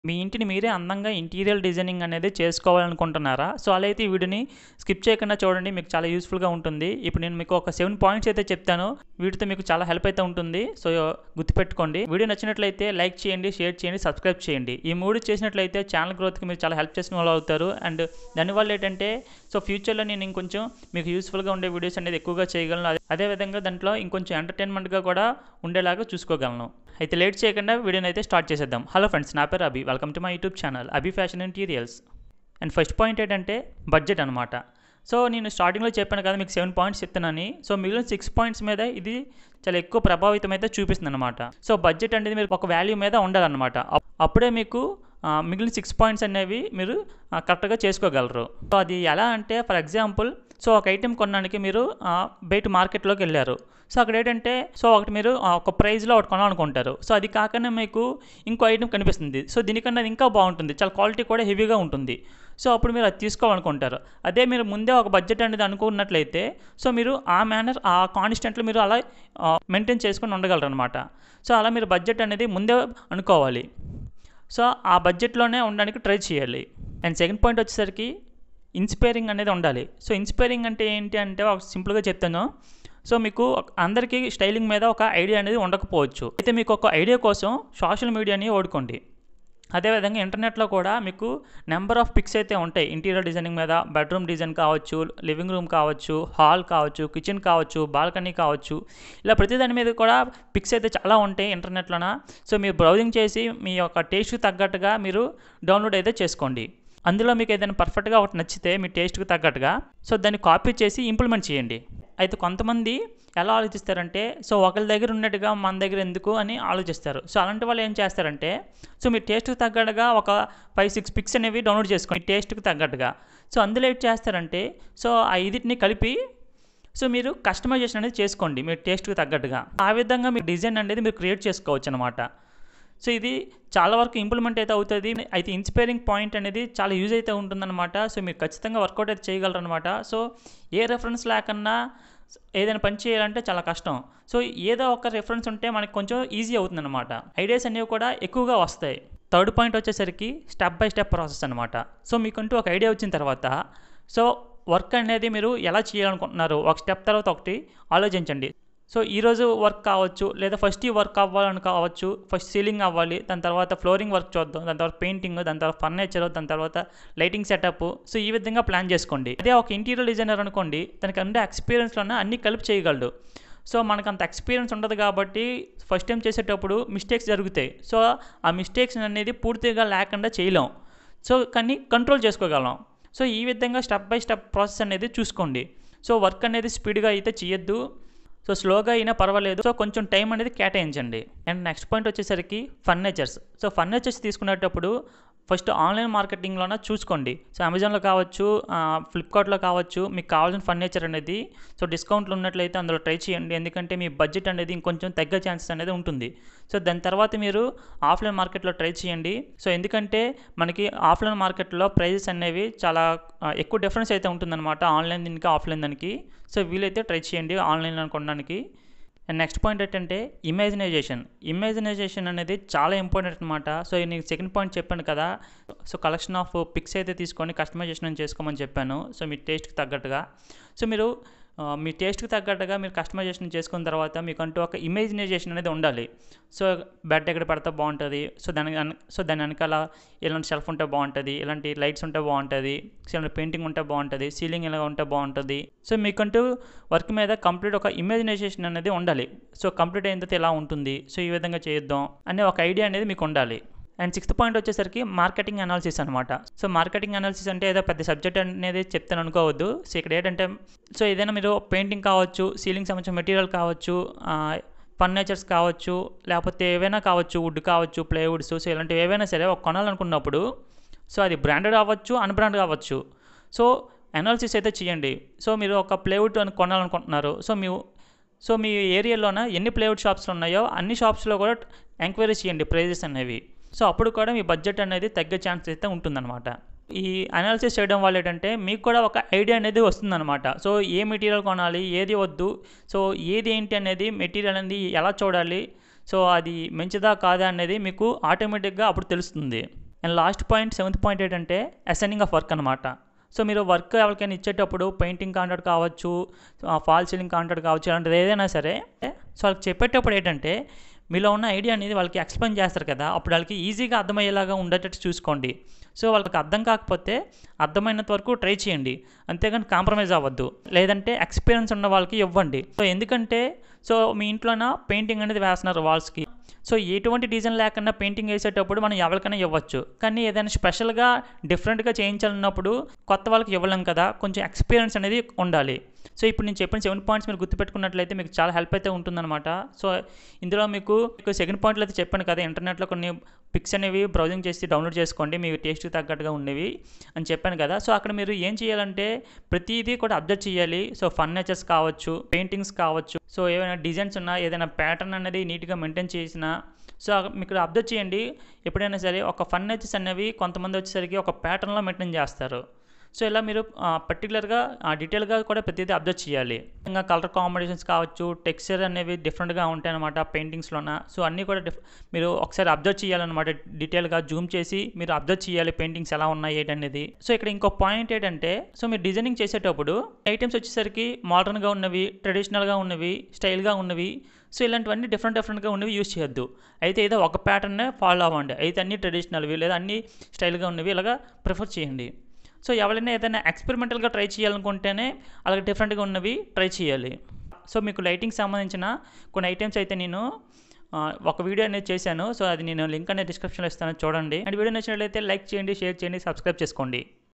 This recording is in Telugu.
మీ ఇంటిని మీరే అందంగా ఇంటీరియర్ డిజైనింగ్ అనేది చేసుకోవాలనుకుంటున్నారా సో అలా అయితే ఈ వీడియోని స్కిప్ చేయకుండా చూడండి మీకు చాలా యూస్ఫుల్గా ఉంటుంది ఇప్పుడు నేను మీకు ఒక సెవెన్ పాయింట్స్ అయితే చెప్తాను వీటితో మీకు చాలా హెల్ప్ అయితే ఉంటుంది సో గుర్తుపెట్టుకోండి వీడియో నచ్చినట్లయితే లైక్ చేయండి షేర్ చేయండి సబ్స్క్రైబ్ చేయండి ఈ మూడు చేసినట్లయితే ఛానల్ గ్రోత్కి మీరు చాలా హెల్ప్ చేసిన వాళ్ళు అవుతారు అండ్ దానివల్ల ఏంటంటే సో ఫ్యూచర్లో నేను ఇంకొంచెం మీకు యూస్ఫుల్గా ఉండే వీడియోస్ అనేది ఎక్కువగా చేయగలను అదే- అదేవిధంగా దాంట్లో ఇంకొంచెం ఎంటర్టైన్మెంట్గా కూడా ఉండేలాగా చూసుకోగలను అయితే లేట్ చేయకుండా వీడియోని అయితే స్టార్ట్ చేసేద్దాం హలో ఫ్రెండ్స్ నా పేరు Abhi welcome to my YouTube channel Abhi fashion interiors and first point ఏంటంటే బడ్జెట్ అనమాట సో నేను స్టార్టింగ్లో చెప్పాను కదా మీకు సెవెన్ పాయింట్స్ చెప్తున్నాను సో మిగిలిన సిక్స్ పాయింట్స్ మీద ఇది చాలా ఎక్కువ ప్రభావితం అయితే చూపిస్తుంది అనమాట సో బడ్జెట్ అనేది మీరు ఒక వాల్యూ మీద ఉండాలన్నమాట అప్- అప్పుడే మీకు ఆ, మిగిలిన సిక్స్ పాయింట్స్ అనేవి మీరు ఆ, కరెక్ట్గా చేసుకోగలరు సో అది ఎలా అంటే ఫర్ ఎగ్జాంపుల్ సో ఒక ఐటెం కొనడానికి మీరు ఆ, బయట మార్కెట్లోకి వెళ్ళారు సో అక్కడ ఏంటంటే సో ఒకటి మీరు ఆ, ఒక ప్రైస్లో ఒకటి కొనాలనుకుంటారు సో అది కాకుండా మీకు ఇంకో ఐటెం కనిపిస్తుంది సో దీనికన్నా అది ఇంకా బాగుంటుంది చాలా క్వాలిటీ కూడా హెవీగా ఉంటుంది సో అప్పుడు మీరు అది తీసుకోవాలనుకుంటారు అదే మీరు ముందే ఒక బడ్జెట్ అనేది అనుకున్నట్లయితే సో మీరు ఆ మేనర్ ఆ కాన్స్టెంట్లో మీరు అలా మెయింటైన్ చేసుకొని ఉండగలరు అనమాట సో అలా మీరు బడ్జెట్ అనేది ముందే అనుకోవాలి సో ఆ బడ్జెట్లోనే ఉండడానికి ట్రై చేయాలి అండ్ సెకండ్ పాయింట్ వచ్చేసరికి ఇన్స్పైరింగ్ అనేది ఉండాలి సో ఇన్స్పైరింగ్ అంటే ఏంటి అంటే ఒక సింపుల్గా చెప్తాను సో మీకు అందరికీ స్టైలింగ్ మీద ఒక ఐడియా అనేది ఉండకపోవచ్చు అయితే మీకు ఒక ఐడియా కోసం సోషల్ మీడియాని ఓడుకోండి అదేవిధంగా ఇంటర్నెట్లో కూడా మీకు నెంబర్ ఆఫ్ పిక్స్ అయితే ఉంటాయి ఇంటీరియర్ డిజైనింగ్ మీద బెడ్రూమ్ డిజైన్ కావచ్చు లివింగ్ రూమ్ కావచ్చు హాల్ కావచ్చు కిచెన్ కావచ్చు బాల్కనీ కావచ్చు ఇలా ప్రతి దాని మీద కూడా పిక్స్ అయితే చాలా ఉంటాయి ఇంటర్నెట్లోన సో మీరు బ్రౌజింగ్ చేసి మీ యొక్క టేస్ట్కి తగ్గట్టుగా మీరు డౌన్లోడ్ అయితే చేసుకోండి అందులో మీకు ఏదైనా పర్ఫెక్ట్గా ఒకటి నచ్చితే మీ టేస్ట్కి తగ్గట్టుగా సో దాన్ని కాపీ చేసి ఇంప్లిమెంట్ చేయండి అయితే కొంతమంది ఎలా ఆలోచిస్తారంటే సో ఒకరి దగ్గర ఉన్నట్టుగా మన దగ్గర ఎందుకు అని ఆలోచిస్తారు సో అలాంటి వాళ్ళు ఏం చేస్తారంటే సో మీ టేస్ట్కి తగ్గట్టుగా ఒక ఫైవ్ సిక్స్ పిక్స్ అనేవి డౌన్లోడ్ చేసుకోండి మీ టేస్ట్కి తగ్గట్టుగా సో అందులో ఏం చేస్తారంటే సో ఆ ఇదిటిని కలిపి సో మీరు కస్టమైజేషన్ అనేది చేసుకోండి మీ టేస్ట్కి తగ్గట్టుగా ఆ విధంగా మీ డిజైన్ అనేది మీరు క్రియేట్ చేసుకోవచ్చు అనమాట సో ఇది చాలా వరకు ఇంప్లిమెంట్ అయితే అవుతుంది అయితే ఇన్స్పైరింగ్ పాయింట్ అనేది చాలా యూజ్ అయితే ఉంటుందన్నమాట సో మీరు ఖచ్చితంగా వర్కౌట్ అయితే చేయగలరు అనమాట సో ఏ రెఫరెన్స్ లేకన్నా ఏదైనా పని చేయాలంటే చాలా కష్టం సో ఏదో ఒక రెఫరెన్స్ ఉంటే మనకి కొంచెం ఈజీ అవుతుందన్నమాట ఐడియాస్ అనేవి కూడా ఎక్కువగా వస్తాయి థర్డ్ పాయింట్ వచ్చేసరికి స్టెప్ బై స్టెప్ ప్రాసెస్ అనమాట సో మీకంటూ ఒక ఐడియా వచ్చిన తర్వాత సో వర్క్ అనేది మీరు ఎలా చేయాలనుకుంటున్నారు ఒక స్టెప్ తర్వాత ఒకటి ఆలోచించండి సో ఈరోజు వర్క్ కావచ్చు లేదా ఫస్ట్ ఈ వర్క్ అవ్వాలని కావచ్చు ఫస్ట్ సీలింగ్ అవ్వాలి దాని తర్వాత ఫ్లోరింగ్ వర్క్ చూద్దాం దాని తర్వాత పెయింటింగ్ దాని తర్వాత ఫర్నిచర్ దాని తర్వాత లైటింగ్ సెటప్ సో ఈ విధంగా ప్లాన్ చేసుకోండి అదే ఒక ఇంటీరియర్ డిజైనర్ అనుకోండి తనకి ఉండే ఎక్స్పీరియన్స్లోనే అన్ని కలిపి చేయగలడు సో మనకు అంత ఎక్స్పీరియన్స్ ఉండదు కాబట్టి ఫస్ట్ టైం చేసేటప్పుడు మిస్టేక్స్ జరుగుతాయి సో ఆ మిస్టేక్స్ అనేది పూర్తిగా లేకుండా చేయలేం సో కానీ కంట్రోల్ చేసుకోగలం సో ఈ విధంగా స్టెప్ బై స్టెప్ ప్రాసెస్ అనేది చూసుకోండి సో వర్క్ అనేది స్పీడ్గా అయితే చేయొద్దు సో స్లోగా అయినా పర్వాలేదు సో కొంచెం టైం అనేది కేటాయించండి అండ్ నెక్స్ట్ పాయింట్ వచ్చేసరికి ఫర్నిచర్స్ సో ఫర్నిచర్స్ తీసుకునేటప్పుడు ఫస్ట్ ఆన్లైన్ మార్కెటింగ్లోనే చూసుకోండి సో అమెజాన్లో కావచ్చు ఆ, ఫ్లిప్కార్ట్లో కావచ్చు మీకు కావాల్సిన ఫర్నిచర్ అనేది సో డిస్కౌంట్లు ఉన్నట్లయితే అందులో ట్రై చేయండి ఎందుకంటే మీ బడ్జెట్ అనేది ఇంకొంచెం తగ్గ ఛాన్సెస్ అనేది ఉంటుంది సో దాని తర్వాత మీరు ఆఫ్లైన్ మార్కెట్లో ట్రై చేయండి సో ఎందుకంటే మనకి ఆఫ్లైన్ మార్కెట్లో ప్రైజెస్ అనేవి చాలా ఆ, ఎక్కువ డిఫరెన్స్ అయితే ఉంటుందన్నమాట ఆన్లైన్ దీనికి ఆఫ్లైన్ దానికి సో వీలైతే ట్రై చేయండి ఆన్లైన్లో కొనడానికి అండ్ నెక్స్ట్ పాయింట్ ఏంటంటే ఇమాజినైజేషన్ ఇమాజినైజేషన్ అనేది చాలా ఇంపార్టెంట్ అనమాట సో నేను సెకండ్ పాయింట్ చెప్పాను కదా సో కలెక్షన్ ఆఫ్ పిక్స్ అయితే తీసుకొని కస్టమైజేషన్ చేసుకోమని చెప్పాను సో మీ టేస్ట్కి తగ్గట్టుగా సో మీరు ఆ, మీ టేస్ట్కి తగ్గట్టుగా మీరు కస్టమైజేషన్ చేసుకున్న తర్వాత మీకంటూ ఒక ఇమేజినైజేషన్ అనేది ఉండాలి సో బెడ్ ఎక్కడ పెడితే బాగుంటుంది సో దాని వెన- సో దాని వెనకాల ఇలాంటి షెల్ఫ్ ఉంటే బాగుంటుంది ఇలాంటి లైట్స్ ఉంటే బాగుంటుంది సో ఇలాంటి పెయింటింగ్ ఉంటే బాగుంటుంది సీలింగ్ ఇలా ఉంటే బాగుంటుంది సో మీకంటూ వర్క్ మీద కంప్లీట్ ఒక ఇమాజినైజేషన్ అనేది ఉండాలి సో కంప్లీట్ అయిన తర్వాత ఎలా ఉంటుంది సో ఈ విధంగా చేద్దాం అనే ఒక ఐడియా అనేది మీకు ఉండాలి అండ్ సిక్స్త్ పాయింట్ వచ్చేసరికి మార్కెటింగ్ అనాలిసిస్ అనమాట సో మార్కెటింగ్ అనాలిసిస్ అంటే ఏదో పెద్ద సబ్జెక్ట్ అనేది చెప్తాను అనుకోవద్దు సో ఇక్కడ ఏంటంటే సో ఏదైనా మీరు పెయింటింగ్ కావచ్చు సీలింగ్ సంబంధించిన మెటీరియల్ కావచ్చు ఫర్నిచర్స్ కావచ్చు లేకపోతే ఏవైనా కావచ్చు వుడ్ కావచ్చు ప్లేవుడ్స్ సో ఇలాంటివి ఏవైనా సరే ఒక కొనాలనుకున్నప్పుడు సో అది బ్రాండెడ్ అవ్వచ్చు అన్బ్రాండెడ్ అవ్వచ్చు సో అనాలిసిస్ అయితే చేయండి సో మీరు ఒక ప్లేవుడ్ అని కొనాలనుకుంటున్నారు సో మీ సో మీ ఏరియాలోన ఎన్ని ప్లేవుడ్ షాప్స్ ఉన్నాయో అన్ని షాప్స్లో కూడా ఎంక్వైరీ చేయండి ప్రైజెస్ అనేవి సో అప్పుడు కూడా మీ బడ్జెట్ అనేది తగ్గే ఛాన్స్ అయితే ఉంటుందన్నమాట ఈ అనాలిసిస్ చేయడం వల్ల ఏంటంటే మీకు కూడా ఒక ఐడియా అనేది వస్తుందన్నమాట సో ఏ మెటీరియల్ కొనాలి ఏది వద్దు సో ఏది ఏంటి అనేది మెటీరియల్ అనేది ఎలా చూడాలి సో అది మంచిదా కాదా అనేది మీకు ఆటోమేటిక్గా అప్పుడు తెలుస్తుంది and last point seventh point ఏంటంటే అసైనింగ్ ఆఫ్ వర్క్ అనమాట సో మీరు వర్క్ ఎవరికైనా ఇచ్చేటప్పుడు పెయింటింగ్ కాంట్రాక్ట్ కావచ్చు ఫాల్ సీలింగ్ కాంట్రాక్ట్ కావచ్చు అలాంటిది ఏదైనా సరే సో వాళ్ళకి చెప్పేటప్పుడు ఏంటంటే మీలో ఉన్న ఐడియా అనేది వాళ్ళకి ఎక్స్ప్లెయిన్ చేస్తారు కదా అప్పుడు వాళ్ళకి ఈజీగా అర్థమయ్యేలాగా ఉండేటట్టు చూసుకోండి సో వాళ్ళకి అర్థం కాకపోతే అర్థమైనంత వరకు ట్రై చేయండి అంతేగాని కాంప్రమైజ్ అవ్వద్దు లేదంటే ఎక్స్పీరియన్స్ ఉన్న వాళ్ళకి ఇవ్వండి సో ఎందుకంటే సో మీ ఇంట్లోన పెయింటింగ్ అనేది వేస్తున్నారు వాల్స్కి సో ఎటువంటి డిజైన్ లేకుండా పెయింటింగ్ వేసేటప్పుడు మనం ఎవరికైనా ఇవ్వచ్చు కానీ ఏదైనా స్పెషల్గా డిఫరెంట్గా చేయించాలన్నప్పుడు కొత్త వాళ్ళకి ఇవ్వలేం కదా కొంచెం ఎక్స్పీరియన్స్ అనేది ఉండాలి సో ఇప్పుడు నేను చెప్పిన సెవెన్ పాయింట్స్ మీరు గుర్తుపెట్టుకున్నట్లయితే మీకు చాలా హెల్ప్ అయితే ఉంటుందన్నమాట సో ఇందులో మీకు సెకండ్ పాయింట్లో అయితే చెప్పాను కదా ఇంటర్నెట్లో కొన్ని పిక్స్ అనేవి బ్రౌజింగ్ చేసి డౌన్లోడ్ చేసుకోండి మీ టేస్ట్కి తగ్గట్టుగా ఉండేవి అని చెప్పాను కదా సో అక్కడ మీరు ఏం చేయాలంటే ప్రతిదీ కూడా అబ్జర్వ్ చేయాలి సో ఫర్నిచర్స్ కావచ్చు పెయింటింగ్స్ కావచ్చు సో ఏమైనా డిజైన్స్ ఉన్నా ఏదైనా ప్యాటర్న్ అనేది నీట్గా మెయింటైన్ చేసినా సో మీకు అబ్జర్వ్ చేయండి ఎప్పుడైనా సరే ఒక ఫర్నిచర్స్ అనేవి కొంతమంది వచ్చేసరికి ఒక ప్యాటర్న్లో మెయింటైన్ చేస్తారు సో ఇలా మీరు పర్టికులర్గా డీటెయిల్గా కూడా ప్రతిదీ అబ్జర్వ్ చేయాలి ఇంకా కలర్ కాంబినేషన్స్ కావచ్చు టెక్స్చర్ అనేవి డిఫరెంట్గా ఉంటాయి అనమాట పెయింటింగ్స్లోన సో అన్నీ కూడా డిఫ్ మీరు ఒకసారి అబ్జర్వ్ చేయాలన్నమాట డీటెయిల్గా జూమ్ చేసి మీరు అబ్జర్వ్ చేయాలి పెయింటింగ్స్ ఎలా ఉన్నాయి ఏంటనేది సో ఇక్కడ ఇంకో పాయింట్ ఏంటంటే సో మీరు డిజైనింగ్ చేసేటప్పుడు ఐటమ్స్ వచ్చేసరికి మోడర్న్గా ఉన్నవి ట్రెడిషనల్గా ఉన్నవి స్టైల్గా ఉన్నవి సో ఇలాంటివన్నీ డిఫరెంట్ డిఫరెంట్గా ఉన్నవి యూస్ చేయొద్దు అయితే ఏదో ఒక ప్యాటర్నే ఫాలో అవ్వండి అయితే అన్ని ట్రెడిషనల్వి లేదా అన్ని స్టైల్గా ఉన్నవి ఇలాగా ప్రిఫర్ చేయండి సో ఎవరైనా ఏదైనా ఎక్స్పెరిమెంటల్గా ట్రై చేయాలనుకుంటేనే అలాగే డిఫరెంట్గా ఉన్నవి ట్రై చేయాలి సో మీకు లైటింగ్ సంబంధించిన కొన్ని ఐటమ్స్ అయితే నేను ఒక వీడియో అనేది చేశాను సో అది నేను లింక్ అనేది డిస్క్రిప్షన్లో ఇస్తాను చూడండి అండ్ వీడియో నచ్చినట్లయితే లైక్ చేయండి షేర్ చేయండి సబ్స్క్రైబ్ చేసుకోండి